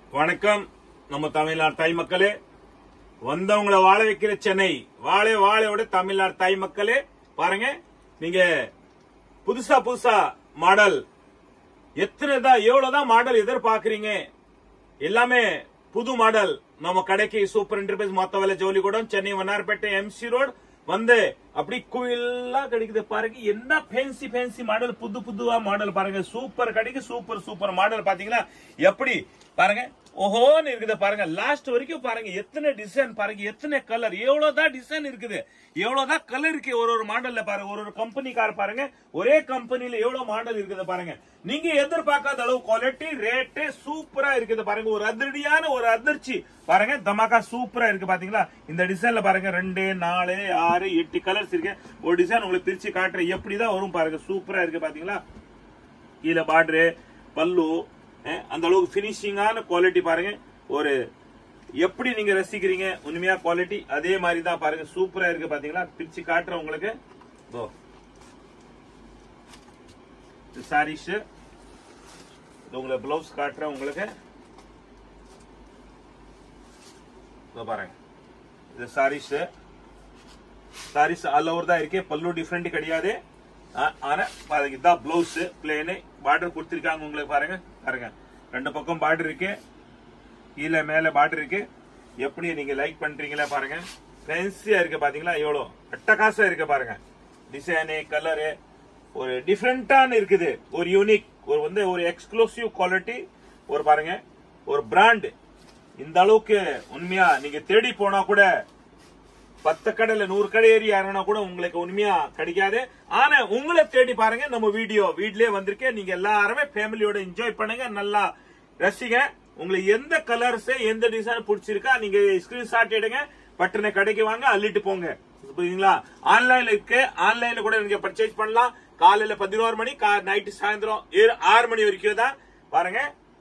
வணக்கம் நம்ம தமிழ்நாடு தாய் மக்களே வந்தவங்களை வாழ வைக்கிற சென்னை வாழை வாழையோட தமிழ்நாடு தாய் மக்களே பாருங்க நீங்க புதுசா புதுசா மாடல் எத்தனை தான் எவ்வளவுதான் மாடல் எதிர்பார்க்கறீங்க எல்லாமே புது மாடல் நம்ம கடைக்கு சூப்பர் இன்டர்பேஸ் மொத்த வேலை ஜோலி கூட சென்னை வண்ணார்பேட்டை எம்சி ரோட் வந்து அப்படி குயிலா கிடைக்குது பாருங்க என்ன ஃபேன்சி ஃபேன்சி மாடல் புது புதுவா மாடல் பாருங்க சூப்பர் கிடைக்கு சூப்பர் சூப்பர் மாடல் பாத்தீங்களா எப்படி பாருங்க ஓஹோன்னு இருக்குது பாருங்க லாஸ்ட் வரைக்கும் பாருங்க எத்தனை டிசைன் பாருங்க எத்தனை கலர் எவ்வளவுதான் டிசைன் இருக்குது எவ்வளவுதான் கலர் இருக்கு ஒரு ஒரு மாடல்ல பாருங்க ஒரு ஒரு கம்பெனிக்கார பாருங்க ஒரே கம்பெனில எவ்வளவு மாடல் இருக்குது பாருங்க நீங்க எதிர்பார்க்காத அளவு குவாலிட்டி ரேட்டு சூப்பரா இருக்குது பாருங்க ஒரு அதிரடியான ஒரு அதிர்ச்சி பாருங்க தமாக்கா சூப்பரா இருக்கு பாத்தீங்களா இந்த டிசைன்ல பாருங்க ரெண்டு நாலு ஆறு எட்டு கலர்ஸ் இருக்கு ஒரு டிசைன் உங்களுக்கு பிரிச்சு காட்டுறேன் எப்படிதான் வரும் பாருங்க சூப்பரா இருக்கு பாத்தீங்களா கீழே பார்டரு பல்லு அஹ், அந்த அளவுக்கு பினிஷிங்கான குவாலிட்டி பாருங்க ஒரு எப்படி நீங்க ரசிக்கிறீங்க உண்மையா குவாலிட்டி அதே மாதிரி தான் பாருங்க சூப்பரா இருக்கு பாத்தீங்களா பிரிச்சு காட்டுறேன் உங்களுக்கு இதோ சாரீஸ் உங்களை பிளவுஸ் காட்டுறேன் உங்களுக்கு இதோ பாருங்க இது சாரீஸ் சாரீஸ் ஆல் ஓவர் தான் இருக்கு பல்லு டிஃப்ரெண்ட் கிடையாது ஆ- ஆனா பாருங்க இதான் பிளவுஸ் பிளேனு பார்டர் கொடுத்திருக்காங்க உங்களுக்கு பாருங்க பாருங்க ரெண்டு பக்கம் பார்டர் இருக்கு கீழே மேல பார்டர் இருக்கு எப்படி நீங்க லைக் பண்றீங்களா பாருங்க ஃபேன்சியா இருக்கு பாத்தீங்களா எவ்வளவு அட்டகாசம் இருக்கு பாருங்க டிசைனு கலரு ஒரு டிஃப்ரெண்டான இருக்குது ஒரு யூனிக் ஒரு வந்து ஒரு எக்ஸ்க்ளூசிவ் குவாலிட்டி ஒரு பாருங்க ஒரு பிராண்ட் இந்த அளவுக்கு உண்மையா நீங்க தேடி போனா கூட பத்து கடையில நூறு கடை ஏறி யாருன்னா கூட உங்களுக்கு உண்மையா கிடைக்காது ஆனா உங்களை தேடி பாருங்க நம்ம வீடியோ வீட்லயே வந்திருக்கேன் நீங்க எல்லாருமே ஃபேமிலியோட என்ஜாய் பண்ணுங்க நல்லா ரசிங்க உங்களுக்கு எந்த கலர்ஸ் எந்த டிசைன் பிடிச்சிருக்கா நீங்க ஸ்கிரீன்ஷாட் எடுங்க பட்டனை கடைக்கு வாங்க அள்ளிட்டு போங்க புரியுதுங்களா ஆன்லைன்ல இருக்கு ஆன்லைன்ல கூட நீங்க பர்ச்சேஸ் பண்ணலாம் காலையில பதினோரு மணி நைட்டு சாயந்தரம் ஏழு- ஆறு மணி வரைக்கும் தான் பாருங்க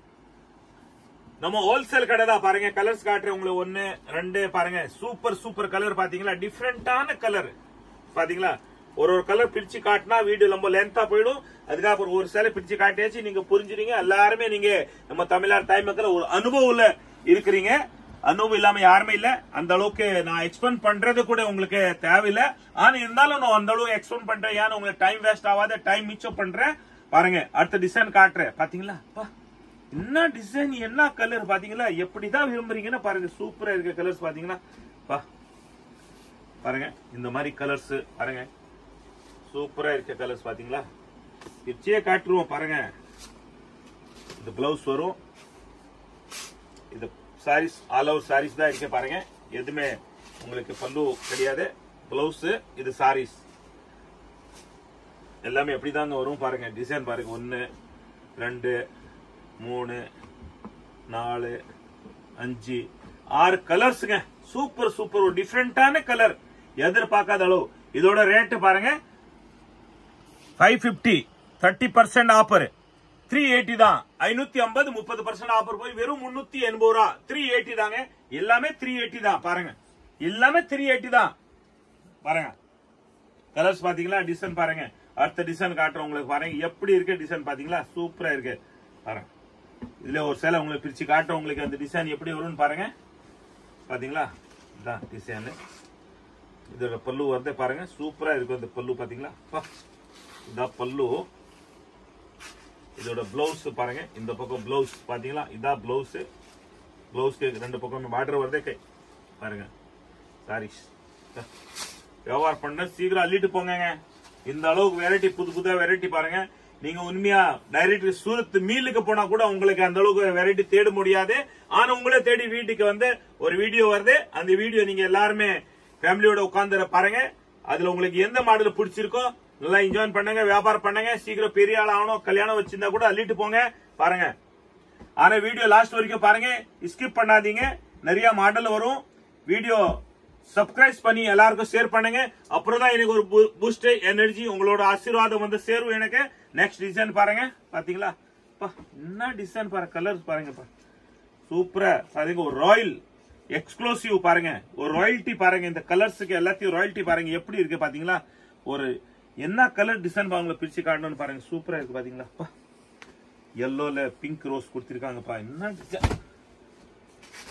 நம்ம ஹோல்சேல் கடை தான் பாருங்க கலர்ஸ் காட்டுறேன் உங்களுக்கு ஒன்னு ரெண்டு பாருங்க சூப்பர் சூப்பர் கலர் பாத்தீங்களா டிஃப்ரெண்டான கலர் பாத்தீங்களா ஒரு ஒரு கலர் பிரிச்சு காட்டினா வீடியோ ரொம்ப லென்த்தா போயிடும் அதுக்காக அப்புறம் ஒரு சேலை பிரிச்சு காட்டியாச்சு நீங்க புரிஞ்சுறீங்க எல்லாருமே நீங்க நம்ம தமிழ்நாடு தாய் மக்கள் ஒரு அனுபவம்ல இருக்கிறீங்க அனுபவம் இல்லாம யாருமே இல்ல அந்த அளவுக்கு நான் எக்ஸ்பிளைன் பண்றது கூட உங்களுக்கு தேவையில்லை ஆனா இருந்தாலும் நான் அந்த அளவுக்கு எக்ஸ்பிளைன் பண்றேன் ஏன்னா உங்களுக்கு டைம் வேஸ்ட் ஆகாத டைம் மிச்சம் பண்றேன் பாருங்க அடுத்த டிசைன் காட்டுறேன் பாத்தீங்களா பா. என்ன டிசைன் என்ன கலர் பாத்தீங்களா எப்படிதான் விரும்புறீங்கன்னா பாருங்க சூப்பரா இருக்க கலர்ஸ் பாத்தீங்களா பா பாருங்க இந்த மாதிரி கலர்ஸ் பாருங்க சூப்பரா இருக்க கலர்ஸ் பாத்தீங்களா பிச்சையே காட்டுருவோம் பாருங்க இந்த பிளவுஸ் வரும் இது சாரீஸ் ஆல் ஓவர் சாரீஸ் தான் இருக்க பாருங்க எதுவுமே உங்களுக்கு பல்லு கிடையாது பிளவுஸ் இது சாரீஸ் எல்லாமே எப்படிதாங்க வரும் பாருங்க டிசைன் பாருங்க ஒன்னு ரெண்டு மூணு நாலு அஞ்சு ஆறு கலர்ஸுங்க சூப்பர் சூப்பர் ஒரு டிஃப்ரெண்டான கலர் எதிர்பார்க்காத அளவு இதோட ரேட்டு பாருங்க five fifty thirty percent offer three eighty தான் ஐநூத்தி ஐம்பது முப்பது பர்சன்ட் ஆஃபர் போய் வெறும் முன்னூத்தி எண்பது ரூபா த்ரீ எயிட்டி தாங்க எல்லாமே த்ரீ எயிட்டி தான் பாருங்க எல்லாமே த்ரீ எயிட்டி தான் பாருங்க கலர்ஸ் பாத்தீங்களா டிசைன் பாருங்க அடுத்த டிசைன் காட்டுறேன் உங்களுக்கு பாருங்க எப்படி இருக்கு டிசைன் பாத்தீங்களா சூப்பரா இருக்கு பாருங்க இதுல ஒரு சேலை உங்களுக்கு பிரிச்சு காட்டுறேன் உங்களுக்கு அந்த டிசைன் எப்படி வரும்னு பாருங்க பாத்தீங்களா இதான் டிசைன் இதோட பல்லு வருது பாருங்க சூப்பரா இருக்கும் இந்த பல்லு பாத்தீங்களா பா. இதான் பல்லு இதோட பிளவுஸ் பாருங்க இந்த பக்கம் பிளவுஸ் பாத்தீங்களா இதான் பிளவுஸ் பிளவுஸ்க்கு ரெண்டு பக்கம் பார்டர் வருதே கை பாருங்க சாரீஸ் வியாபாரம் பண்ண சீக்கிரம் அள்ளிட்டு போங்கங்க இந்த அளவுக்கு வெரைட்டி புது புதுவா வெரைட்டி பாருங்க நீங்க உண்மையா டைரக்ட் சூரத் மீலுக்கு போனா கூட உங்களுக்கு அந்த அளவுக்கு வெரைட்டி தேட முடியாது ஆனா உங்களே தேடி வீட்டுக்கு வந்து ஒரு வீடியோ வருது அந்த வீடியோ நீங்க எல்லாருமே ஃபேமிலியோட உட்கார்ந்து பாருங்க அதுல உங்களுக்கு எந்த மாடல் பிடிச்சிருக்கோ நல்லா என்ஜாய் பண்ணுங்க வியாபாரம் பண்ணுங்க சீக்கிரம் பெரிய ஆள் ஆகணும் கல்யாணம் வச்சிருந்தா கூட அள்ளிட்டு போங்க பாருங்க ஆனா வீடியோ லாஸ்ட் வரைக்கும் பாருங்க ஸ்கிப் பண்ணாதீங்க நிறைய மாடல் வரும் வீடியோ சப்ஸ்கிரைப் பண்ணி எல்லாருக்கும் ஷேர் பண்ணுங்க அப்புறம் தான் எனக்கு ஒரு பூஸ்ட் எனர்ஜி உங்களோட ஆசீர்வாதம் வந்து சேரும் எனக்கு நெக்ஸ்ட் டிசைன் பாருங்க பாத்தீங்களா பா, என்ன டிசைன் பாருங்க கலர்ஸ் பாருங்கப்பா சூப்பரா பாருங்க ஒரு ராயல் எக்ஸ்க்ளூசிவ் பாருங்க ஒரு ராயல்ட்டி பாருங்க இந்த கலர்ஸுக்கு எல்லாத்தையும் ராயல்ட்டி பாருங்க எப்படி இருக்கு பாத்தீங்களா ஒரு என்ன கலர் டிசைன் பாருங்க பிரிச்சு காட்டணும்னு பாருங்க சூப்பரா இருக்கு பாத்தீங்களா பா. எல்லோல பிங்க் ரோஸ் கொடுத்திருக்காங்கப்பா என்ன டிசைன்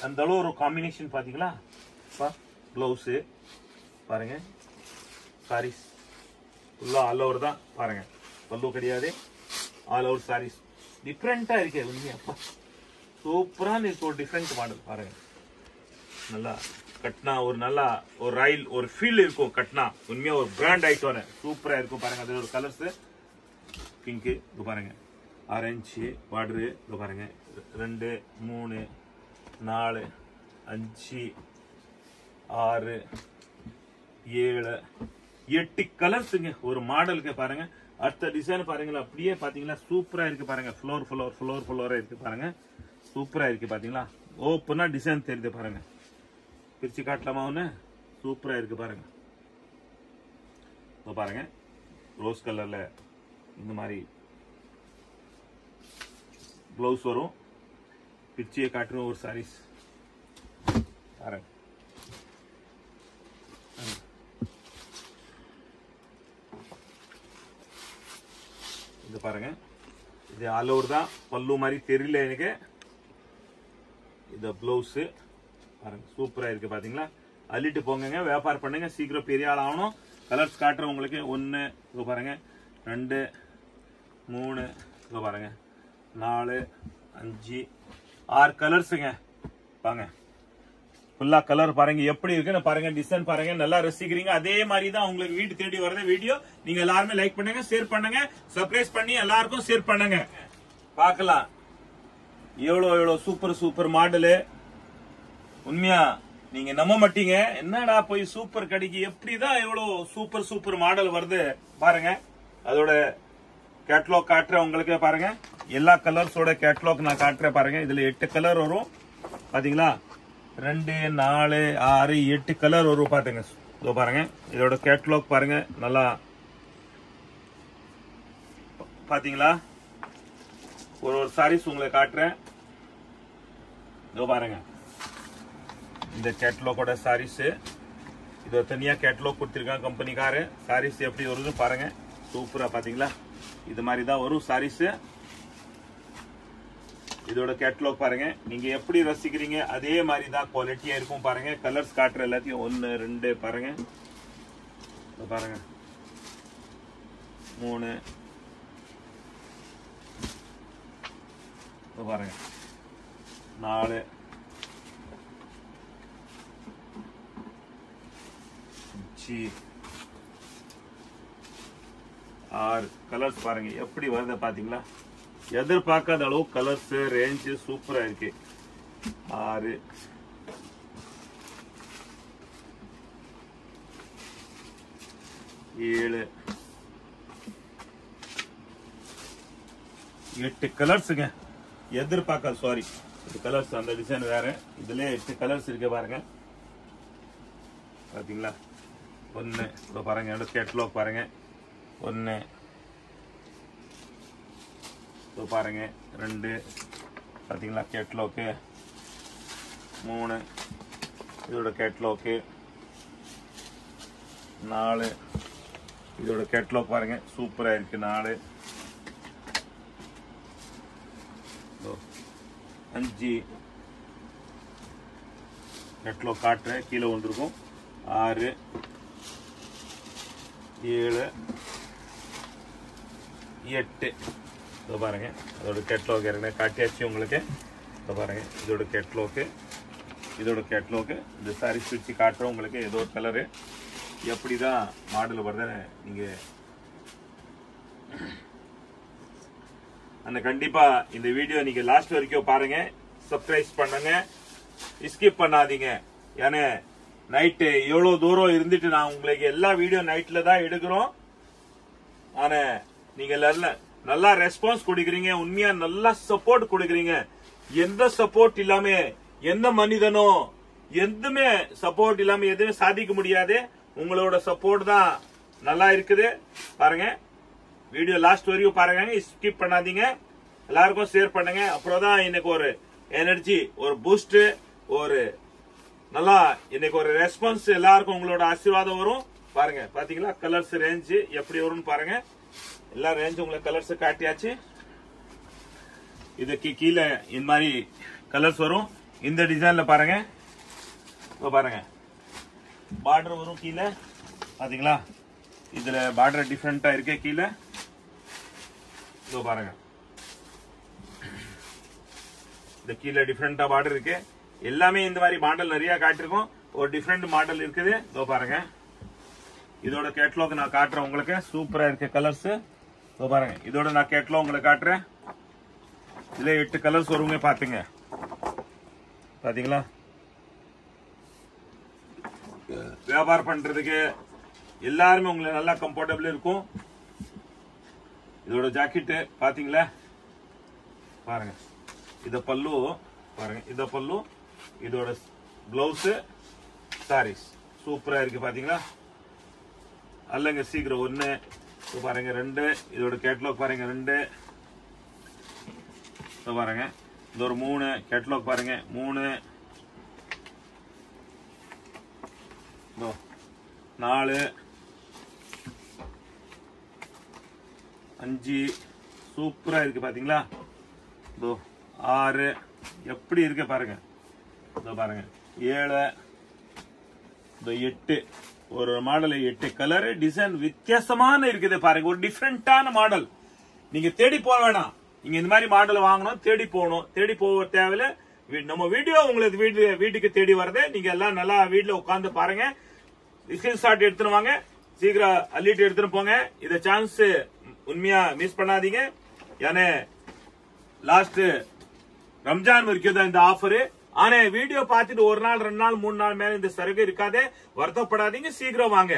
அந்த அளவு ஒரு காம்பினேஷன் பாத்தீங்களா பிளவுஸு பாருங்க சாரீஸ் ஃபுல்லா ஆல் ஓவர் தான் பாருங்க பல்லு கிடையாது ஆல் ஓவர் சாரீஸ் டிஃப்ரெண்டா இருக்கு உண்மையா அப்பா சூப்பரான இருக்கு ஒரு டிஃப்ரெண்ட் மாடல் பாருங்க நல்லா கட்னா ஒரு நல்லா ஒரு ரயில் ஒரு ஃபீல் இருக்கும் கட்னா உண்மையா ஒரு பிராண்ட் ஐட்டம் சூப்பரா இருக்கும் பாருங்க அது ஒரு கலர்ஸ் பிங்க் இது பாருங்க ஆரஞ்சு பார்டரு இது பாருங்க ரெண்டு மூணு நாலு அஞ்சு ஆறு ஏழு எட்டு கலர்ஸுங்க ஒரு மாடலுக்கு பாருங்க அடுத்த டிசைன் பாருங்களா அப்படியே பாத்தீங்களா சூப்பரா இருக்கு பாருங்க ஃப்ளோர் ஃப்ளோர் ஃப்ளோர் ஃப்ளோரா இருக்கு பாருங்க சூப்பரா இருக்கு பாத்தீங்களா ஓப்பனா டிசைன் தெரியுது பாருங்க பிரிச்சு காட்டலாமா ஒன்று சூப்பரா இருக்கு பாருங்க இதோ பாருங்க ரோஸ் கலர்ல இந்த மாதிரி ப்ளவுஸ் வரும் பிரிச்சியை காட்டுறோம் ஒரு சாரீஸ் பாருங்க இது பாருங்க இது ஆல் ஓவர் தான் பல்லு மாதிரி தெரியல எனக்கு இது பிளவுஸ் பாருங்க சூப்பரா இருக்கு பாத்தீங்களா அள்ளிட்டு போங்கங்க வியாபாரம் பண்ணுங்க சீக்கிரம் பெரிய ஆள் ஆகணும் கலர்ஸ் காட்டுறேன் உங்களுக்கு ஒன்று இது பாருங்க ரெண்டு மூணு இது பாருங்க நாலு அஞ்சு ஆறு கலர்ஸுங்க வாங்க ஃபுல்லா கலர் பாருங்க எப்படி இருக்குன்னு பாருங்க டிசைன் பாருங்க நல்லா ரசிக்கிறீங்க அதே மாதிரி தான் உங்களுக்கு வீடு தேடி வரத வீடியோ நீங்க எல்லாருமே லைக் பண்ணுங்க ஷேர் பண்ணுங்க சர்ப்ரைஸ் பண்ணி எல்லாருக்கும் ஷேர் பண்ணுங்க பார்க்கலாம் எவ்வளோ எவ்வளோ சூப்பர் சூப்பர் மாடலு உண்மையா நீங்க நம்ப மாட்டீங்க என்னடா போய் சூப்பர் கடைக்கு எப்படிதான் எவ்வளவு சூப்பர் சூப்பர் மாடல் வருது பாருங்க அதோட கேட்லாக் காட்டுறேன் உங்களுக்கு பாருங்க எல்லா கலர்ஸோட கேட்லாக் நான் காட்டுறேன் பாருங்க இதுல எட்டு கலர் வரும் பாத்தீங்களா ரெண்டு நாலு ஆறு எட்டு கலர் வரும் பாத்துங்க இதோ பாருங்க இதோட கேட்லாக் பாருங்க நல்லா பாத்தீங்களா ஒரு ஒரு சாரீஸ் உங்களுக்கு காட்டுறேன் இதோ பாருங்க இந்த கேட்லாகோட சாரீஸ் இது தனியா கேட்லாக் கொடுத்துருக்காங்க கம்பெனிக்காரு சாரீஸ் எப்படி வருது பாருங்க சூப்பரா பாத்தீங்களா இது மாதிரி தான் வரும் சாரீஸ் இதோட கேட்லாக் பாருங்க நீங்க எப்படி ரசிக்கிறீங்க அதே மாதிரி தான் குவாலிட்டியா இருக்கும் பாருங்க கலர்ஸ் காட்டுற எல்லாத்தையும் ஒன்னு ரெண்டு பாருங்க இதோ பாருங்க மூணு இதோ பாருங்க நாலு அஞ்சு ஆறு கலர்ஸ் பாருங்க எப்படி வருது பாத்தீங்களா எதிர்பார்க்காத அளவு கலர்ஸ் ரேஞ்சு சூப்பரா இருக்கு ஆறு ஏழு எட்டு கலர்ஸுங்க எதிர்பார்க்காத சாரி இது கலர்ஸ் அந்த டிசைன் வேற இதுல எட்டு கலர்ஸ் இருக்கு பாருங்க பாத்தீங்களா ஒன்று இப்போ பாருங்க என்னோட கேட்லாக் பாருங்க ஒன்று இப்போ பாருங்க ரெண்டு பார்த்தீங்களா கேட்லாக்கு மூணு இதோட கேட்லாக்கு நாலு இதோட கேட்லாக் பாருங்க சூப்பராக இருக்கு நாலு இதோ, அஞ்சு கேட்லாக் காட்டுறேன் கீழே வந்துருக்கும் ஆறு ஏழு எட்டு இதோ பாருங்க அதோட கேட்லாக் ஏற்கனவே காட்டியாச்சு உங்களுக்கு இதோ பாருங்க இதோட கேட்லாக்கு இதோட கேட்லாக்கு இந்த சாரி சுவிட்ச் காட்டுறோம் உங்களுக்கு ஏதோ ஒரு கலரு எப்படி தான் மாடல் வருதுன்னு நீங்க அந்த கண்டிப்பா இந்த வீடியோ நீங்க லாஸ்ட் வரைக்கும் பாருங்க சப்ஸ்கிரைப் பண்ணுங்க ஸ்கிப் பண்ணாதீங்க ஏன்னா நைட்டு எவ்வளவு தூரம் இருந்துட்டு நான் உங்களுக்கு எல்லா வீடியோ நைட்ல தான் எடுக்கிறோம் ஆனா நீங்க நல்ல நல்லா ரெஸ்பான்ஸ் கொடுக்குறீங்க உண்மையா நல்லா சப்போர்ட் கொடுக்குறீங்க எந்த சப்போர்ட் இல்லாம எந்த மனிதனும் எதுவுமே சப்போர்ட் இல்லாம எதுவுமே சாதிக்க முடியாது உங்களோட சப்போர்ட் தான் நல்லா இருக்குது பாருங்க வீடியோ லாஸ்ட் வரைக்கும் பாருங்க ஸ்கிப் பண்ணாதீங்க எல்லாருக்கும் ஷேர் பண்ணுங்க அப்புறம் தான் இன்னைக்கு ஒரு எனர்ஜி ஒரு பூஸ்ட் ஒரு நல்லா இன்னைக்கு ஒரு ரெஸ்பான்ஸ் எல்லாருக்கும் உங்களோட ஆசீர்வாதம் வரும் பாருங்க பாத்தீங்களா கலர்ஸ் ரேஞ்சு எப்படி வரும்னு பாருங்க எல்லா ரேஞ்ச் உங்களுக்கு கலர்ஸ் காட்டியாச்சு இதுக்கு கீழே இந்த மாதிரி கலர்ஸ் வரும் இந்த டிசைன்ல பாருங்க இப்போ பாருங்க பார்டர் வரும் கீழே பாத்தீங்களா இதுல பார்டர் டிஃப்ரெண்டா இருக்கு கீழே இதோ பாருங்க இந்த கீழே டிஃப்ரெண்டா பார்டர் இருக்கு எல்லாமே இந்த மாதிரி மாடல் நிறைய காட்டிருக்கோம் ஒரு டிஃப்ரெண்ட் மாடல் இருக்குது இதோ பாருங்க இதோட கேட்லாக் நான் காட்டுறேன் உங்களுக்கு சூப்பரா இருக்கு கலர்ஸ் இதோ பாருங்க இதோட நான் கேட்லாக் உங்களுக்கு காட்டுறேன் இதுல எட்டு கலர்ஸ் வருங்க பாத்துங்க பாத்தீங்களா வியாபாரம் பண்றதுக்கு எல்லாருமே உங்களுக்கு நல்லா கம்ஃபர்டபுள் இருக்கும் இதோட ஜாக்கெட் பாத்தீங்களா பாருங்க இத பல்லு பாருங்க இத பல்லு இதோட பிளவுஸ் சாரீஸ் சூப்பரா இருக்கு பாத்தீங்களா அல்லங்க சீக்கிரம் ஒண்ணு இது பாருங்க ரெண்டு இதோட கேட்லாக் பாருங்க ரெண்டு இது பாருங்க இது ஒரு மூணு கேட்லாக் பாருங்க மூணு இதோ, நாலு அஞ்சு சூப்பரா இருக்கு பாத்தீங்களா இதோ ஆறு எப்படி இருக்கு பாருங்க இதோ பாருங்க ஏழு இதோ எட்டு ஒரு மாடல் எட்டு கலர் டிசைன் வித்தியாசமான இருக்குது பாருங்க ஒரு டிஃப்ரெண்டான மாடல் நீங்க தேடி போக வேணாம் நீங்க இந்த மாதிரி மாடல் வாங்கணும் தேடி போகணும் தேடி போக தேவையில்ல வீ- நம்ம வீடியோ உங்களுக்கு வீடு வீட்டுக்கு தேடி வரதே நீங்க எல்லாம் நல்லா வீட்டுல உட்கார்ந்து பாருங்க ஸ்கிரீன்ஷாட் எடுத்துன்னு வாங்க சீக்கிரம் அள்ளிட்டு எடுத்துன்னு போங்க இத சான்ஸ் உண்மையா மிஸ் பண்ணாதீங்க ஏன்னா லாஸ்ட் ரம்ஜான் வரைக்கும் தான் இந்த ஆஃபர் ஆனா வீடியோ பார்த்துட்டு ஒரு நாள் ரெண்டு நாள் மூணு நாள் மேல இந்த சரக்கு இருக்காதே வருத்தப்படாதீங்க சீக்கிரம் வாங்க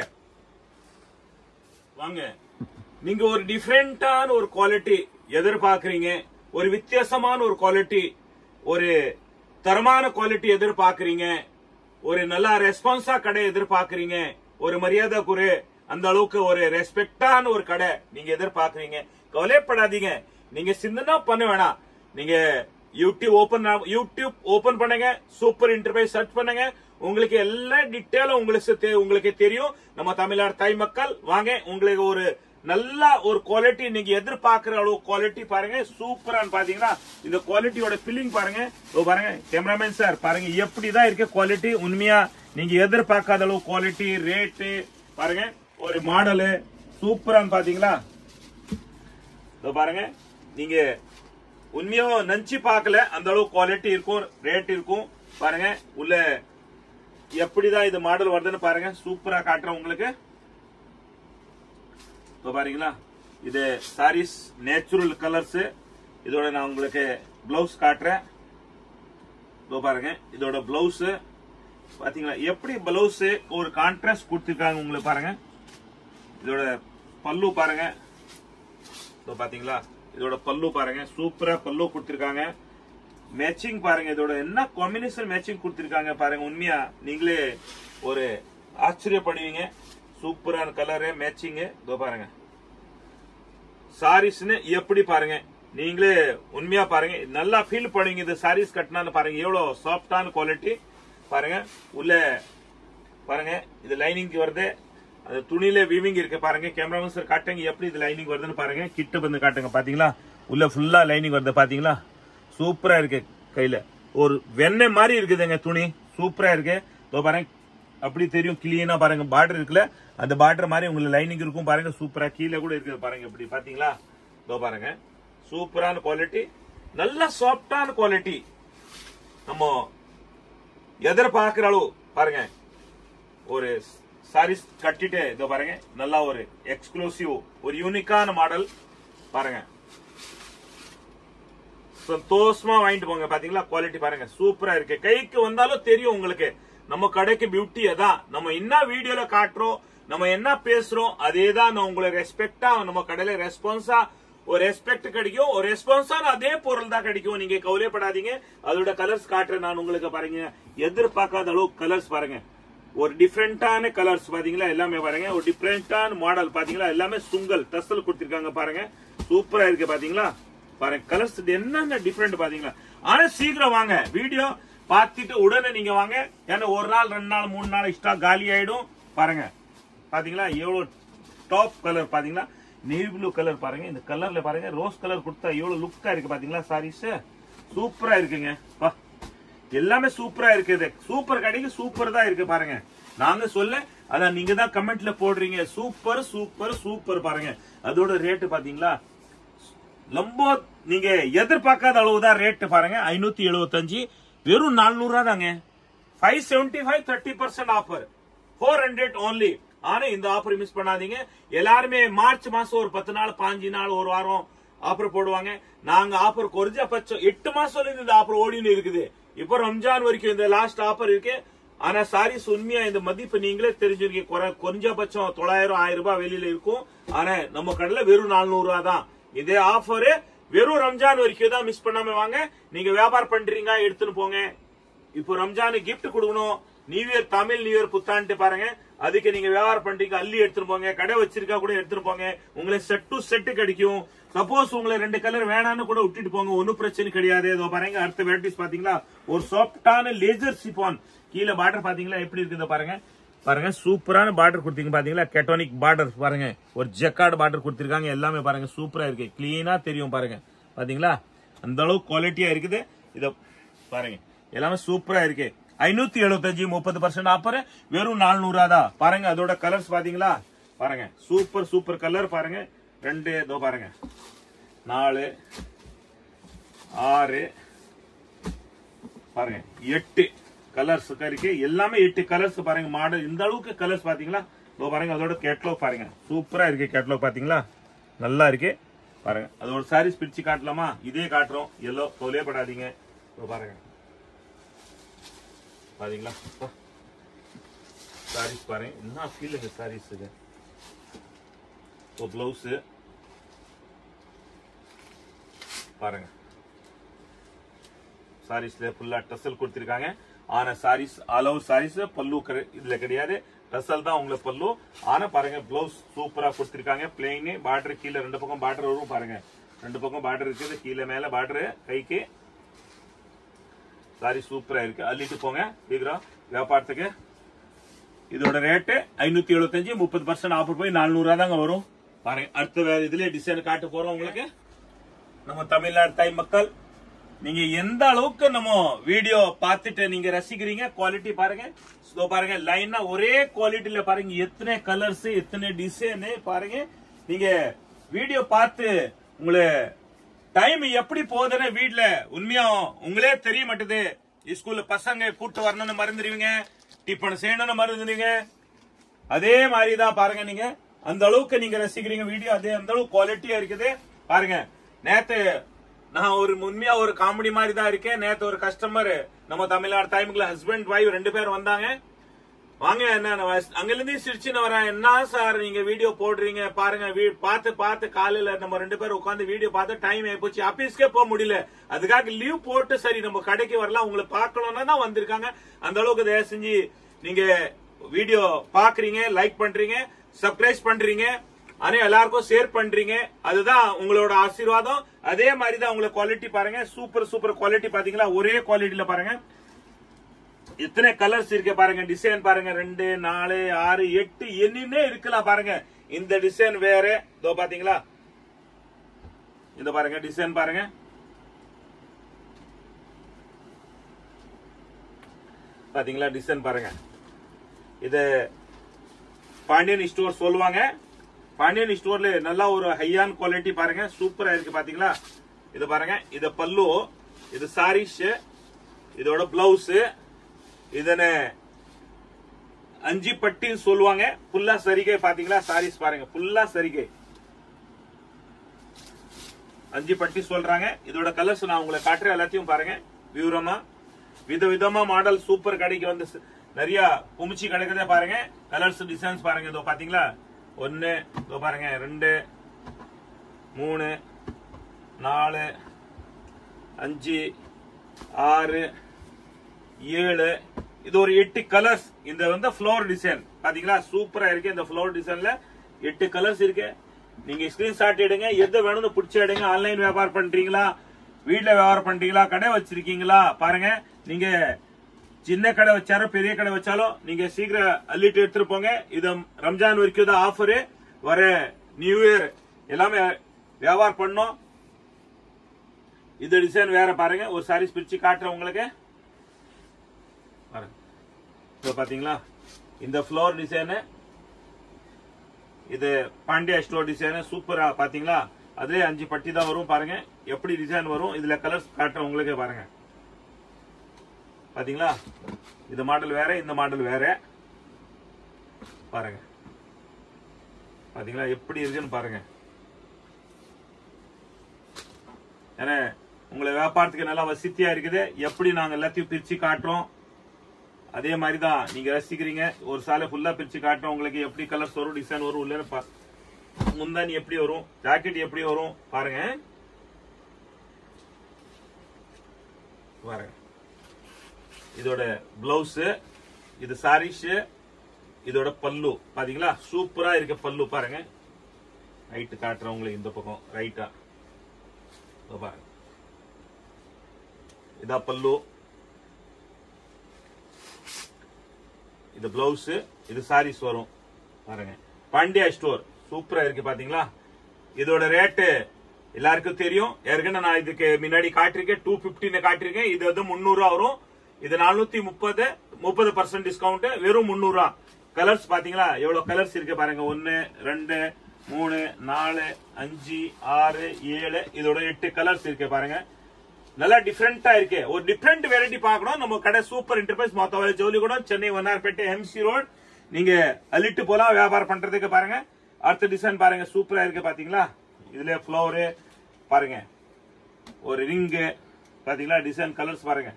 வாங்க நீங்க ஒரு டிஃப்ரெண்டான ஒரு குவாலிட்டி எதிர்பார்க்கறீங்க ஒரு வித்தியாசமான ஒரு குவாலிட்டி ஒரு தரமான குவாலிட்டி எதிர்பார்க்கறீங்க ஒரு நல்ல ரெஸ்பான்ஸா கடை எதிர்பார்க்கறீங்க ஒரு மரியாதை குரு அந்த அளவுக்கு ஒரு ரெஸ்பெக்டான ஒரு கடை நீங்க எதிர்பார்க்கறீங்க கவலைப்படாதீங்க நீங்க சிந்தனா பண்ண வேணாம் நீங்க யூடியூப் ஓபன் யூடியூப் ஓபன் பண்ணுங்க சூப்பர் இன்டர்பிரைஸ் சர்ச் பண்ணுங்க உங்களுக்கு எல்லா டீட்டெயிலும் உங்களுக்கு தெ- உங்களுக்கு தெரியும் நம்ம தமிழ்நாடு தாய் மக்கள் வாங்க உங்களுக்கு ஒரு நல்ல ஒரு குவாலிட்டி நீங்க எதிர்பார்க்கிற அளவு குவாலிட்டி பாருங்க சூப்பரான்னு பாத்தீங்கன்னா இந்த குவாலிட்டியோட ஃபில்லிங் பாருங்க இதோ பாருங்க கேமராமேன் சார் பாருங்க எப்படிதான் இருக்கு குவாலிட்டி உண்மையா நீங்க எதிர்பார்க்காத அளவு குவாலிட்டி ரேட்டு பாருங்க ஒரு மாடலு சூப்பரான்னு பாத்தீங்களா இதோ பாருங்க நீங்க உண்மையா நினைச்சு பார்க்கல அந்த அளவு குவாலிட்டி இருக்கும் ரேட் இருக்கும் பாருங்க உள்ள எப்படிதான் இது மாடல் வருதுன்னு பாருங்க சூப்பரா காட்டுறேன் உங்களுக்கு இப்போ பாருங்களா இது சாரீஸ் நேச்சுரல் கலர்ஸ் இதோட நான் உங்களுக்கு பிளவுஸ் காட்டுறேன் இதோ பாருங்க இதோட பிளவுஸ் பாத்தீங்களா எப்படி பிளவுஸ் ஒரு கான்ட்ராஸ்ட் கொடுத்துருக்காங்க உங்களுக்கு பாருங்க இதோட பல்லு பாருங்க இதோ பாத்தீங்களா இதோட பல்லு பாருங்க சூப்பரா பல்லு கொடுத்திருக்காங்க மேட்சிங் பாருங்க இதோட என்ன காம்பினேஷன் மேட்சிங் கொடுத்திருக்காங்க பாருங்க உண்மையா நீங்களே ஒரு ஆச்சரியப்படுவீங்க சூப்பரான கலரு மேட்சிங் இதோ பாருங்க சாரீஸ்னு எப்படி பாருங்க நீங்களே உண்மையா பாருங்க நல்லா ஃபீல் பண்ணுவீங்க இது சாரீஸ் கட்டினான்னு பாருங்க எவ்வளவு சாஃப்டான குவாலிட்டி பாருங்க உள்ள பாருங்க இது லைனிங் வருது அந்த துணியில வீவிங் இருக்கு பாருங்க கேமராமேன் சார் காட்டுங்க எப்படி இது லைனிங் வருதுன்னு பாருங்க கிட்ட வந்து காட்டுங்க பாத்தீங்களா உள்ள ஃபுல்லா லைனிங் வருது பாத்தீங்களா சூப்பரா இருக்கு கையில ஒரு வெண்ணெய் மாதிரி இருக்குதுங்க துணி சூப்பரா இருக்கு இதோ பாருங்க அப்படி தெரியும் கிளீனா பாருங்க பார்டர் இருக்குல்ல அந்த பார்டர் மாதிரி உங்களுக்கு லைனிங் இருக்கும் பாருங்க சூப்பரா கீழே கூட இருக்குது பாருங்க இப்படி பாத்தீங்களா இதோ பாருங்க சூப்பரான குவாலிட்டி நல்ல சாஃப்டான குவாலிட்டி நம்ம எதிர்பார்க்கிற அளவு பாருங்க ஒரு சாரீஸ் கட்டிட்டு இதோ பாருங்க நல்லா ஒரு எக்ஸ்க்ளூசிவ் ஒரு யூனிக்கான மாடல் பாருங்க சந்தோஷமா வாங்கிட்டு போங்க பாத்தீங்களா குவாலிட்டி பாருங்க சூப்பரா இருக்கு கைக்கு வந்தாலும் தெரியும் உங்களுக்கு நம்ம கடைக்கு பியூட்டி அதான் நம்ம என்ன வீடியோல காட்டுறோம் நம்ம என்ன பேசுறோம் அதே தான் நான் உங்களை ரெஸ்பெக்டா நம்ம கடையில ரெஸ்பான்ஸா ஒரு ரெஸ்பெக்ட் கிடைக்கும் ஒரு ரெஸ்பான்ஸான அதே பொருள் தான் கிடைக்கும் நீங்க கவலைப்படாதீங்க அதோட கலர்ஸ் காட்டுறேன் நான் உங்களுக்கு பாருங்க எதிர்பார்க்காத அளவு கலர்ஸ் பாருங்க ஒரு டிஃப்ரெண்டான கலர்ஸ் பாத்தீங்களா எல்லாமே பாருங்க ஒரு டிஃப்ரெண்டான மாடல் பாத்தீங்களா எல்லாமே சுங்கல் டஸ்ஸல் கொடுத்திருக்காங்க பாருங்க சூப்பரா இருக்கு பாத்தீங்களா பாருங்க கலர்ஸ் என்னென்ன டிஃப்ரெண்ட் பாத்தீங்களா ஆனா சீக்கிரம் வாங்க வீடியோ பார்த்துட்டு உடனே நீங்க வாங்க ஏன்னா ஒரு நாள் ரெண்டு நாள் மூணு நாள் எக்ஸ்ட்ரா காலி ஆயிடும் பாருங்க பாத்தீங்களா எவ்வளவு டாப் கலர் பாத்தீங்களா நேவி ப்ளூ கலர் பாருங்க இந்த கலர்ல பாருங்க ரோஸ் கலர் கொடுத்தா எவ்வளவு லுக்கா இருக்கு பாத்தீங்களா சாரீஸ் சூப்பரா இருக்குங்க பா எல்லாமே சூப்பரா இருக்குது சூப்பர் கடைக்கு சூப்பர் தான் இருக்கு பாருங்க நாங்க சொல்ல அதான் நீங்க தான் கமெண்ட்ல போடுறீங்க சூப்பர் சூப்பர் சூப்பர் பாருங்க அதோட ரேட்டு பாத்தீங்களா ரொம்ப நீங்க எதிர்பார்க்காத அளவு தான் ரேட் பாருங்க ஐநூத்தி எழுபத்தஞ்சு வெறும் நானூறு ரூபா தாங்க five seventy five thirty percent offer four hundred only ஆனா இந்த ஆஃபர் மிஸ் பண்ணாதீங்க எல்லாருமே மார்ச் மாசம் ஒரு பத்து நாள் பாஞ்சு நாள் ஒரு வாரம் ஆஃபர் போடுவாங்க நாங்க ஆஃபர் குறைஞ்ச பட்சம் எட்டு மாசம் இந்த ஆஃபர் ஓடின்னு இருக்குது இப்போ ரம்ஜான் வரைக்கும் இந்த லாஸ்ட் ஆஃபர் இருக்கு ஆனா சாரீஸ் உண்மையா இந்த மதிப்பு நீங்களே தெரிஞ்சிருக்கீங்க குறை- குறைஞ்சபட்சம் தொள்ளாயிரம் ஆயிரம் ரூபாய் வெளியில இருக்கும் ஆனா நம்ம கடையில வெறும் நானூறு ரூபா தான் இதே ஆஃபர் வெறும் ரம்ஜான் வரைக்கும் தான் மிஸ் பண்ணாம வாங்க நீங்க வியாபாரம் பண்றீங்க எடுத்துன்னு போங்க இப்போ ரம்ஜானுக்கு gift கொடுக்கணும் new year Tamil new year புத்தாண்டு பாருங்க அதுக்கு நீங்க வியாபாரம் பண்றீங்க அள்ளி எடுத்துட்டு போங்க கடை வச்சிருக்கா கூட எடுத்துட்டு போங்க உங்களுக்கு செட் டு செட் கிடைக்கும் சப்போஸ் உங்களை ரெண்டு கலர் வேணான்னு கூட விட்டுட்டு போங்க ஒன்னும் பிரச்சனை கிடையாது இதோ பாருங்க அடுத்த வெரைட்டிஸ் பாத்தீங்களா ஒரு சாஃப்டான லேசர் சிப்பான் கீழே பார்டர் பாத்தீங்களா எப்படி இருக்குது பாருங்க பாருங்க சூப்பரான பார்டர் கொடுத்தீங்க பாத்தீங்களா கெட்டோனிக் பார்டர் பாருங்க ஒரு ஜெக்கார்டு பார்டர் கொடுத்திருக்காங்க எல்லாமே பாருங்க சூப்பரா இருக்கு கிளீனா தெரியும் பாருங்க பாத்தீங்களா அந்த அளவு குவாலிட்டியா இருக்குது இத பாருங்க எல்லாமே சூப்பரா இருக்கு ஐநூத்தி எழுபத்தஞ்சு முப்பது பர்சன்ட் ஆஃபர் வெறும் நானூறு தான் பாருங்க அதோட கலர்ஸ் பாத்தீங்களா பாருங்க சூப்பர் சூப்பர் கலர் பாருங்க ரெண்டு இதோ பாருங்க நாலு ஆறு பாருங்க எட்டு கலர்ஸ் இருக்கு எல்லாமே எட்டு கலர்ஸ் பாருங்க மாடல் இந்த அளவுக்கு கலர்ஸ் பாத்தீங்களா இதோ பாருங்க அதோட கேட்லாக் பாருங்க சூப்பரா இருக்கு கேட்லாக் பாத்தீங்களா நல்லா இருக்கு பாருங்க அதோட சாரீஸ் பிரிச்சு காட்டலாமா இதே காட்டுறோம் எல்லோ கவலையப்படாதீங்க இதோ பாருங்க பாத்தீங்களா சாரீஸ் பாருங்க என்ன ஃபீல் இந்த சாரீஸ் இது பிளவுஸ் பாருங்க சாரீஸ்ல ஃபுல்லா டசல் கொடுத்திருக்காங்க ஆனா சாரீஸ் ஆல் ஓவர் சாரீஸ் பல்லு கர- இதுல கிடையாது டசல் தான் உங்களுக்கு பல்லு ஆனா பாருங்க பிளவுஸ் சூப்பரா கொடுத்திருக்காங்க பிளெயின் பார்டர் கீழே ரெண்டு பக்கம் பார்டர் வரும் பாருங்க ரெண்டு பக்கம் பார்டர் இருக்குது கீழே மேல பார்டர் கைக்கு சாரி சூப்பரா இருக்கு அள்ளிட்டு போங்க சீக்கிரம் வியாபாரத்துக்கு இதோட ரேட்டு ஐநூத்தி எழுபத்தஞ்சு முப்பது பர்சன்ட் ஆஃபர் போய் நானூறு தாங்க வரும் பாருங்க அடுத்த வேற இதுல டிசைன் காட்ட போறோம் உங்களுக்கு நம்ம தமிழ்நாடு தாய் மக்கள் நீங்க எந்த அளவுக்கு நம்ம வீடியோ பார்த்துட்டு நீங்க ரசிக்கிறீங்க குவாலிட்டி பாருங்க இதோ பாருங்க லைனா ஒரே குவாலிட்டில பாருங்க எத்தனை கலர்ஸ் எத்தனை டிசைன் பாருங்க நீங்க வீடியோ பார்த்து உங்களை டைம் எப்படி போகுதுன்னு வீட்ல உண்மையா உங்களே தெரிய மாட்டுது ஸ்கூல்ல பசங்க கூட்டு வரணும்னு மறந்துடுவீங்க டிஃபன் செய்யணும்னு மறந்துடுவீங்க அதே மாதிரி தான் பாருங்க நீங்க அந்த அளவுக்கு நீங்க ரசிக்கிறீங்க வீடியோ அதே அந்த அளவுக்கு குவாலிட்டியா இருக்குது பாருங்க நேத்து நான் ஒரு உண்மையா ஒரு காமெடி மாதிரி தான் இருக்கேன் நேத்து ஒரு கஸ்டமர் நம்ம தமிழ்நாடு டைமுக்குள்ள ஹஸ்பண்ட் ஒய்ஃப் ரெண்டு பேர் வந்தாங்க வாங்க என்ன நான் வஸ்- அங்கிருந்து சிரிச்சுன்னு வரேன் என்ன சார் நீங்க வீடியோ போடுறீங்க பாருங்க வீ- பார்த்து பார்த்து காலையில நம்ம ரெண்டு பேரும் உட்காந்து வீடியோ பார்த்து டைம் ஆயிப்போச்சு ஆபீஸ்க்கே போக முடியல அதுக்காக லீவ் போட்டு சரி நம்ம கடைக்கு வரலாம் உங்களை பார்க்கணும்னா தான் வந்திருக்காங்க அந்த அளவுக்கு தயவு செஞ்சு நீங்க வீடியோ பாக்குறீங்க லைக் பண்றீங்க சப்ஸ்கிரைப் பண்றீங்க ஆனா எல்லாருக்கும் ஷேர் பண்றீங்க அதுதான் உங்களோட ஆசீர்வாதம் அதே மாதிரி தான் உங்களை குவாலிட்டி பாருங்க சூப்பர் சூப்பர் குவாலிட்டி பாத்தீங்களா ஒரே குவாலிட்டியில பாருங்க இத்தனை கலர்ஸ் இருக்கு பாருங்க டிசைன் பாருங்க ரெண்டு நாலு ஆறு எட்டு என்னன்னே இருக்கலாம் பாருங்க இந்த டிசைன் வேற இதோ பாத்தீங்களா இந்த பாருங்க டிசைன் பாருங்க பாத்தீங்களா டிசைன் பாருங்க இது பாண்டியன் ஸ்டோர் சொல்லுவாங்க பாண்டியன் ஸ்டோர்ல நல்லா ஒரு ஹையான் குவாலிட்டி பாருங்க சூப்பரா இருக்கு பாத்தீங்களா இது பாருங்க இது பல்லு இது சாரீஸ் இதோட பிளவுஸ் இதன அஞ்சு பட்டின்னு சொல்லுவாங்க ஃபுல்லா சரிகை பாத்தீங்களா சாரீஸ் பாருங்க ஃபுல்லா சரிகை அஞ்சு பட்டி சொல்றாங்க இதோட கலர்ஸ் நான் உங்களை காட்டுறேன் எல்லாத்தையும் பாருங்க விவரமா விதவிதமா மாடல் சூப்பர் கடைக்கு வந்து ச- நிறைய குமிச்சி கிடைக்கிறதே பாருங்க கலர்ஸ் டிசைன்ஸ் பாருங்க இதோ பாத்தீங்களா ஒன்னு இதோ பாருங்க ரெண்டு மூணு நாலு அஞ்சு ஆறு ஏழு இது ஒரு எட்டு கலர்ஸ் இந்த வந்து ஃப்ளோர் டிசைன் பாத்தீங்களா சூப்பரா இருக்கு இந்த ஃப்ளோர் டிசைன்ல எட்டு கலர்ஸ் இருக்கு நீங்க ஸ்கிரீன்ஷாட் எடுங்க எது வேணும்னு பிடிச்சி எடுங்க ஆன்லைன் வியாபாரம் பண்றீங்களா வீட்ல வியாபாரம் பண்றீங்களா கடை வச்சிருக்கீங்களா பாருங்க நீங்க சின்ன கடை வச்சாலும் பெரிய கடை வச்சாலும் நீங்க சீக்கிரம் அள்ளிட்டு எடுத்துட்டு போங்க இது ரம்ஜான் வரைக்கும் தான் ஆஃபர் வர நியூ இயர் எல்லாமே வியாபாரம் பண்ணோம் இந்த டிசைன் வேற பாருங்க ஒரு சாரீஸ் பிரிச்சு காட்டுறேன் உங்களுக்கு பாருங்க இப்போ பாத்தீங்களா இந்த ஃப்ளோர் டிசைனு இது பாண்டியா ஸ்டோர் டிசைனு சூப்பரா பாத்தீங்களா அதுலயே அஞ்சு பட்டி தான் வரும் பாருங்க எப்படி டிசைன் வரும் இதுல கலர்ஸ் காட்டுறேன் உங்களுக்கே பாருங்க பாத்தீங்களா இந்த மாடல் வேற இந்த மாடல் வேற பாருங்க பாத்தீங்களா எப்படி இருக்குன்னு பாருங்க ஏன்னா உங்களை வியாபாரத்துக்கு நல்லா வசதியா இருக்குது எப்படி நாங்க எல்லாத்தையும் பிரிச்சு காட்டுறோம் அதே மாதிரி தான் நீங்க ரசிக்கிறீங்க ஒரு சாலை ஃபுல்லா பிரிச்சு காட்டுறோம் உங்களுக்கு எப்படி கலர்ஸ் வரும் டிசைன் வரும் உள்ள பா- முந்தானி எப்படி வரும் ஜாக்கெட் எப்படி வரும் பாருங்க பாருங்க இதோட பிளவுஸ் இது சாரீஸ் இதோட பல்லு பாத்தீங்களா சூப்பரா இருக்க பல்லு பாருங்க ரைட்டு காட்டுறேன் உங்களுக்கு இந்த பக்கம் ரைட்டா இதோ பாருங்க இதா பல்லு இது பிளவுஸ் இது சாரீஸ் வரும் பாருங்க பாண்டியா ஸ்டோர் சூப்பரா இருக்கு பாத்தீங்களா இதோட ரேட்டு எல்லாருக்கும் தெரியும் ஏற்கனவே நான் இதுக்கு முன்னாடி காட்டிருக்கேன் டூ பிப்டின்னு காட்டிருக்கேன் இது வந்து முந்நூறு ரூபா வரும் இது நானூத்தி முப்பது முப்பது பர்சன்ட் டிஸ்கவுண்ட் வெறும் முந்நூறு ரூபா கலர்ஸ் பாத்தீங்களா எவ்வளவு கலர்ஸ் இருக்கு பாருங்க ஒன்னு ரெண்டு மூணு நாலு அஞ்சு ஆறு ஏழு இதோட எட்டு கலர்ஸ் இருக்கு பாருங்க நல்லா டிஃப்ரெண்டா இருக்கு ஒரு டிஃப்ரெண்ட் வெரைட்டி பார்க்கணும் நம்ம கடை சூப்பர் என்டர்பிரைஸ் மொத்தவரை ஜோலிகுடம் சென்னை வண்ணார்பேட்டை எம்சி ரோட் நீங்க அள்ளிட்டு போலாம் வியாபாரம் பண்றதுக்கு பாருங்க அடுத்த டிசைன் பாருங்க சூப்பரா இருக்கு பாத்தீங்களா இதுல ஃபிளவரு பாருங்க ஒரு ரிங்கு பாத்தீங்களா டிசைன் கலர்ஸ் பாருங்க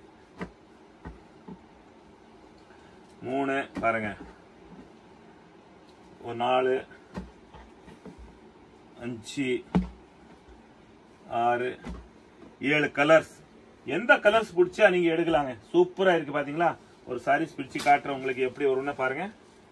மூணு பாருங்க ஒரு நாலு அஞ்சு ஆறு ஏழு கலர்ஸ் எந்த கலர்ஸ் பிடிச்சா நீங்க எடுக்கலாங்க சூப்பரா இருக்கு பாத்தீங்களா ஒரு சாரீஸ் பிடிச்சு காட்டுற உங்களுக்கு எப்படி வரும்னு பாருங்க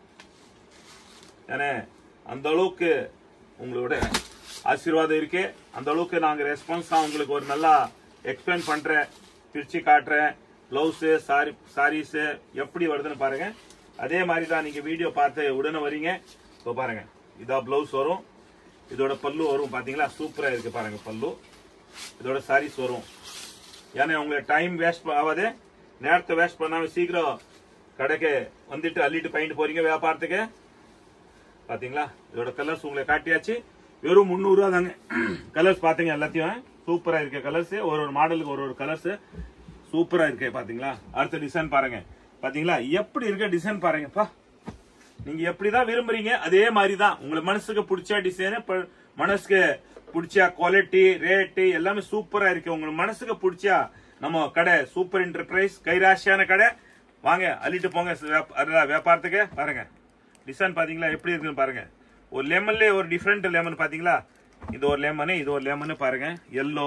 ஏன்னா அந்த அளவுக்கு உங்களோட ஆசீர்வாதம் இருக்கு அந்த அளவுக்கு நாங்க ரெஸ்பான்ஸ் தான் உங்களுக்கு ஒரு நல்லா எக்ஸ்பிளைன் பண்றேன் பிரிச்சு காட்டுறேன் பிளவுஸ் சாரி சாரீஸ் எப்படி வருதுன்னு பாருங்க அதே மாதிரி தான் நீங்க வீடியோ பார்த்து உடனே வரீங்க இப்போ பாருங்க இதா பிளவுஸ் வரும் இதோட பல்லு வரும் பாத்தீங்களா சூப்பரா இருக்கு பாருங்க பல்லு இதோட சாரீஸ் வரும் ஏன்னா உங்களுக்கு டைம் வேஸ்ட் ஆகாது நேரத்தை வேஸ்ட் பண்ணாம சீக்கிரம் கடைக்கு வந்துட்டு அள்ளிட்டு பயிட்டு போறீங்க வியாபாரத்துக்கு பாத்தீங்களா இதோட கலர்ஸ் உங்களை காட்டியாச்சு வெறும் முந்நூறு ரூபா தாங்க கலர்ஸ் பாத்தீங்க எல்லாத்தையும் சூப்பரா இருக்கு கலர்ஸ் ஒரு ஒரு மாடலுக்கு ஒரு ஒரு கலர்ஸ் சூப்பரா இருக்கு பாத்தீங்களா அடுத்த டிசைன் பாருங்க பாத்தீங்களா எப்படி இருக்க டிசைன் பாருங்கப்பா நீங்க எப்படிதான் விரும்புறீங்க அதே மாதிரி தான் உங்களுக்கு மனசுக்கு பிடிச்ச டிசைன் மனசுக்கு பிடிச்ச குவாலிட்டி ரேட்டு எல்லாமே சூப்பரா இருக்கு உங்களுக்கு மனசுக்கு பிடிச்சா நம்ம கடை சூப்பர் என்டர்பிரைஸ் கைராசியான கடை வாங்க அள்ளிட்டு போங்க வியாப- அதான் வியாபாரத்துக்கு பாருங்க டிசைன் பாத்தீங்களா எப்படி இருக்குன்னு பாருங்க ஒரு லெமன்ல ஒரு டிஃப்ரெண்ட் லெமன் பாத்தீங்களா இது ஒரு லெமனு இது ஒரு லெமனு பாருங்க எல்லோ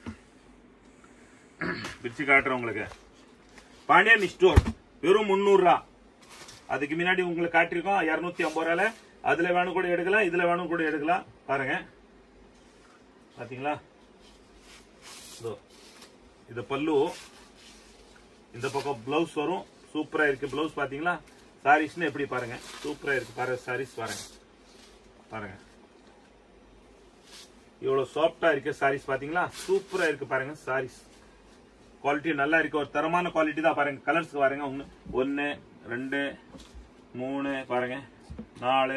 பிரிச்சு காட்டுறேன் உங்களுக்கு பாண்டியன் ஸ்டோர் வெறும் முந்நூறு ரூபா அதுக்கு முன்னாடி உங்களுக்கு காட்டியிருக்கோம் இருநூத்தி ஐம்பது ரூபால அதுல வேணும் கூட எடுக்கலாம் இதுல வேணும் கூட எடுக்கலாம் பாருங்க பாத்தீங்களா இதோ இது பல்லு இந்த பக்கம் பிளவுஸ் வரும் சூப்பரா இருக்கு பிளவுஸ் பாத்தீங்களா சாரீஸ்னு எப்படி பாருங்க சூப்பரா இருக்கு பாருங்க சாரீஸ் பாருங்க பாருங்க இவ்வளவு சாஃப்டா இருக்கு சாரீஸ் பாத்தீங்களா சூப்பரா இருக்கு பாருங்க சாரீஸ் குவாலிட்டி நல்லா இருக்கு ஒரு தரமான குவாலிட்டி தான் பாருங்க கலர்ஸ் பாருங்க ஒன்னு ஒன்னு ரெண்டு மூணு பாருங்க நாலு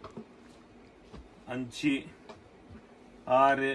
அஞ்சு ஆறு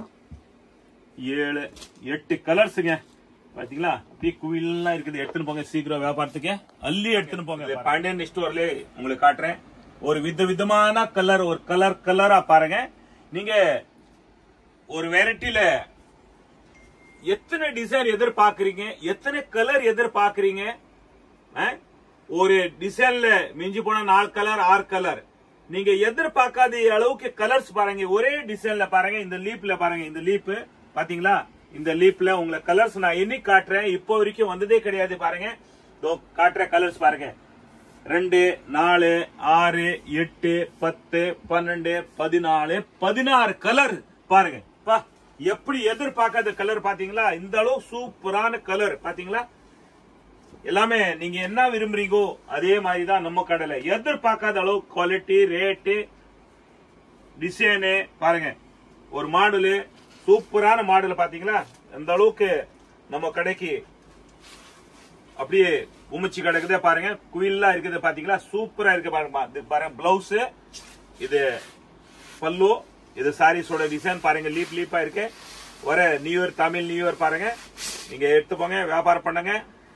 ஏழு எட்டு கலர்ஸுங்க பாத்தீங்களா அப்படியே குவிலாம் இருக்குது எடுத்துன்னு போங்க சீக்கிரம் வியாபாரத்துக்கு அள்ளி எடுத்துன்னு போங்க பாண்டியன் ஸ்டோர்ல உங்களுக்கு காட்டுறேன் ஒரு வித விதமான கலர் ஒரு கலர் கலரா பாருங்க நீங்க ஒரு வெரைட்டில எத்தனை டிசைன் எதிர்பார்க்கறீங்க எத்தனை கலர் எதிர்பார்க்கறீங்க ஆ? ஒரு டிசைன்ல மிஞ்சி போனா நாலு கலர் ஆறு கலர் நீங்க எதிர்பார்க்காத அளவுக்கு கலர்ஸ் பாருங்க ஒரே டிசைன்ல பாருங்க இந்த லீப்ல பாருங்க இந்த லீப் பாத்தீங்களா இந்த லீப்ல உங்களை கலர்ஸ் நான் எண்ணி காட்டுறேன் இப்போ வரைக்கும் வந்ததே கிடையாது பாருங்க இதோ காட்டுற கலர்ஸ் பாருங்க ரெண்டு நாலு ஆறு எட்டு பத்து பன்னெண்டு பதினாலு பதினாறு கலர் பாருங்க பா எப்படி எதிர்பார்க்காத கலர் பாத்தீங்களா இந்த அளவு சூப்பரான கலர் பாத்தீங்களா எல்லாமே நீங்க என்ன விரும்புறீங்கோ அதே மாதிரி தான் நம்ம கடையில எதிர்பார்க்காத அளவு குவாலிட்டி ரேட்டு டிசைனு பாருங்க ஒரு மாடலு சூப்பரான மாடல் பாத்தீங்களா அந்த அளவுக்கு நம்ம கடைக்கு அப்படியே உமிச்சு கிடக்குதே பாருங்க குயிலா இருக்குது பாத்தீங்களா சூப்பரா இருக்கு பாருங்க பா- இது பாருங்க பிளவுஸ் இது பல்லு இது சாரீஸோட டிசைன் பாருங்க லீப் லீப்பா இருக்கு வர new year Tamil new year பாருங்க நீங்க எடுத்து போங்க வியாபாரம் பண்ணுங்க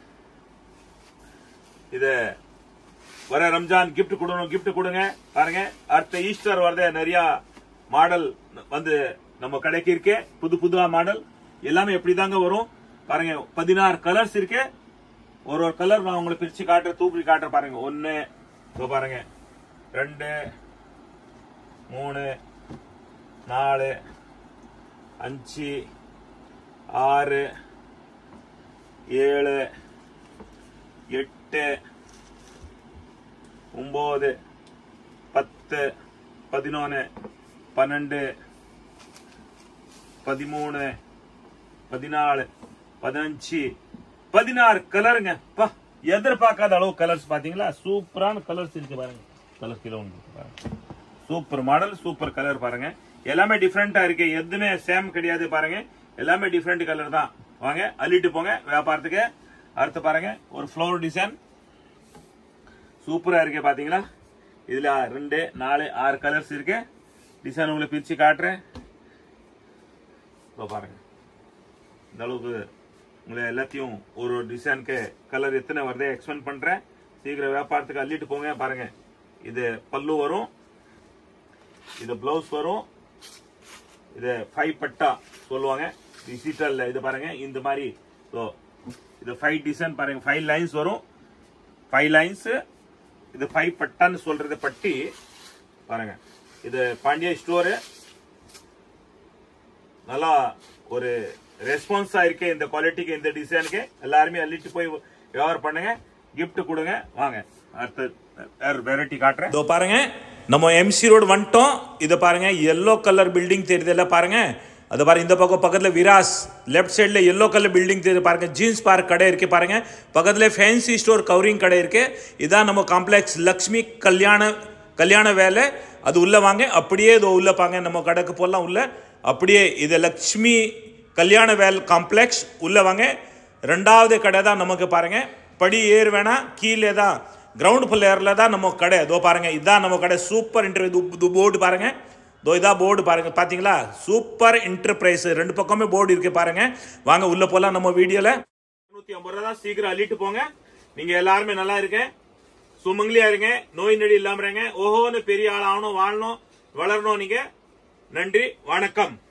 இது வர ரம்ஜான் கிஃப்ட் கொடுக்கணும் கிஃப்ட் கொடுங்க பாருங்க அடுத்த ஈஸ்டர் வரதே நிறைய மாடல் வந்து நம்ம கடைக்கு இருக்கு புது புதுவா மாடல் எல்லாமே எப்படிதாங்க வரும் பாருங்க பதினாறு கலர்ஸ் இருக்கு ஒரு ஒரு கலர் நான் உங்களுக்கு பிரிச்சு காட்டுறேன் தூக்கி காட்டுறேன் பாருங்க ஒன்னு இதோ பாருங்க ரெண்டு மூணு நாலு அஞ்சு ஆறு ஏழு எட்டு ஒன்பது பத்து பதினொன்னு பன்னெண்டு பதிமூணு பதினாலு பதினஞ்சு பதினாறு கலருங்க பா எதிர்பார்க்காத அளவு கலர்ஸ் பாத்தீங்களா சூப்பரான கலர்ஸ் இருக்கு பாருங்க கலர் கிலோ பாருங்க சூப்பர் மாடல் சூப்பர் கலர் பாருங்க எல்லாமே டிஃப்ரெண்டா இருக்கு எதுவுமே சேம் கிடையாது பாருங்க எல்லாமே டிஃப்ரெண்ட் கலர் தான் வாங்க அள்ளிட்டு போங்க வியாபாரத்துக்கு அடுத்து பாருங்க ஒரு ஃப்ளவர் டிசைன் சூப்பரா இருக்கு பாத்தீங்களா இதுல ரெண்டு நாலு ஆறு கலர்ஸ் இருக்கு டிசைன் உங்களுக்கு பிரிச்சு காட்டுறேன் இதோ பாருங்க இந்த அளவுக்கு உங்களை எல்லாத்தையும் ஒரு ஒரு டிசைனுக்கு கலர் எத்தனை வருது எக்ஸ்பெண்ட் பண்றேன் சீக்கிரம் வியாபாரத்துக்கு அள்ளிட்டு போங்க பாருங்க இது பல்லு வரும் இது பிளவுஸ் வரும் இது ஃபைவ் பட்டா சொல்லுவாங்க டிஜிட்டல்ல இது பாருங்க இந்த மாதிரி ஸோ இது ஃபைவ் டிசைன் பாருங்க ஃபைவ் லைன்ஸ் வரும் ஃபைவ் லைன்ஸ் இது ஃபைவ் பட்டான்னு சொல்றது பட்டி பாருங்க இது பாண்டிய ஸ்டோரு நல்லா ஒரு ரெஸ்பான்ஸா இருக்கு இந்த குவாலிட்டிக்கு இந்த டிசைனுக்கு எல்லாருமே அள்ளிட்டு போய் வியாபாரம் பண்ணுங்க gift கொடுங்க வாங்க அடுத்த வெரைட்டி காட்டுறேன் இதோ பாருங்க நம்ம எம்சி ரோடு வந்துட்டோம் இதை பாருங்க எல்லோ கலர் பில்டிங் தெரியுதுல்ல பாருங்க அது பாருங்க இந்த பக்கம் பக்கத்துல விராஸ் லெஃப்ட் சைடுல எல்லோ கலர் பில்டிங் தெரியுது பாருங்க ஜீன்ஸ் பார்க் கடை இருக்கு பாருங்க பக்கத்துல ஃபேன்சி ஸ்டோர் கவரிங் கடை இருக்கு இதான் நம்ம காம்ப்ளெக்ஸ் லக்ஷ்மி கல்யாண கல்யாண வேலை அது உள்ள வாங்க அப்படியே இது உள்ள பாங்க நம்ம கடைக்கு போடலாம் உள்ள அப்படியே இது லக்ஷ்மி கல்யாண வேல் காம்ப்ளெக்ஸ் உள்ள வாங்க ரெண்டாவது கடை தான் நமக்கு பாருங்க படி ஏறு வேணாம் கீழே தான் கிரவுண்ட் ஃப்ளோரில் தான் நம்ம கடை இதோ பாருங்க இதான் நம்ம கடை சூப்பர் இன்டர்வியூ போர்டு பாருங்க இதோ இதான் போர்டு பாருங்க பாத்தீங்களா சூப்பர் என்டர்பிரைஸ் ரெண்டு பக்கமே போர்டு இருக்கு பாருங்க வாங்க உள்ள போலாம் நம்ம வீடியோல நூத்தி ஐம்பது ரூபா தான் சீக்கிரம் அள்ளிட்டு போங்க நீங்க எல்லாருமே நல்லா இருக்கேன் சுமங்கலியா இருங்க நோய் நொடி இல்லாம இருங்க ஓஹோன்னு பெரிய ஆள் ஆகணும் வாழணும் வளரணும் நீங்க நன்றி வணக்கம்